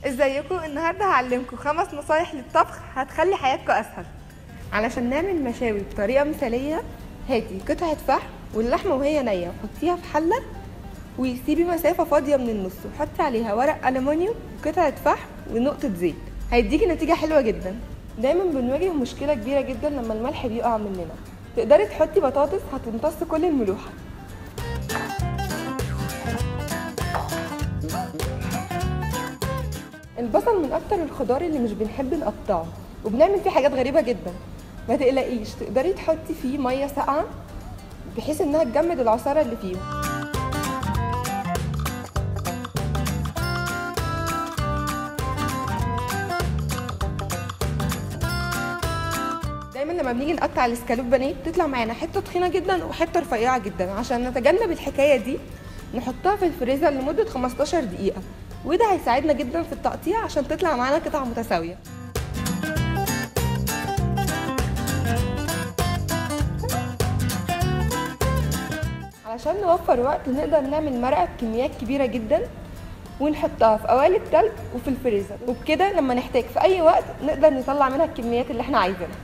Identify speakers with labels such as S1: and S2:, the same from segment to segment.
S1: ازيكم النهارده هعلمكم خمس نصايح للطبخ هتخلي حياتكم اسهل علشان نعمل مشاوي بطريقه مثاليه هاتي قطعه فحم واللحمه وهي نيه وحطيها في حله وسيبي مسافه فاضيه من النص وحطي عليها ورق الومنيوم وقطعه فحم ونقطه زيت هيديكي نتيجه حلوه جدا دايما بنواجه مشكله كبيره جدا لما الملح بيقع مننا تقدري تحطي بطاطس هتمتص كل الملوحه البصل من اكتر الخضار اللي مش بنحب نقطعه وبنعمل فيه حاجات غريبه جدا ما تقلقيش تقدري تحطي فيه ميه ساقعه بحيث انها تجمد العصاره اللي فيه دايما لما بنيجي نقطع الاسكالوب بانيه بتطلع معانا حته تخينه جدا وحته رفيعه جدا عشان نتجنب الحكايه دي نحطها في الفريزر لمده 15 دقيقه وده هيساعدنا جدا في التقطيع عشان تطلع معانا قطع متساويه علشان نوفر وقت نقدر نعمل مرقه بكميات كبيره جدا ونحطها في قوالب تلج وفي الفريزر وبكده لما نحتاج في اي وقت نقدر نطلع منها الكميات اللي احنا عايزينها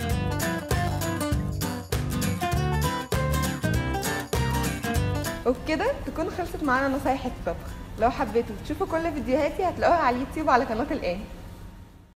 S1: وبكده تكون خلصت معانا نصايح الطبخ لو حبيتوا تشوفوا كل فيديوهاتي هتلاقوها على اليوتيوب على قناه الان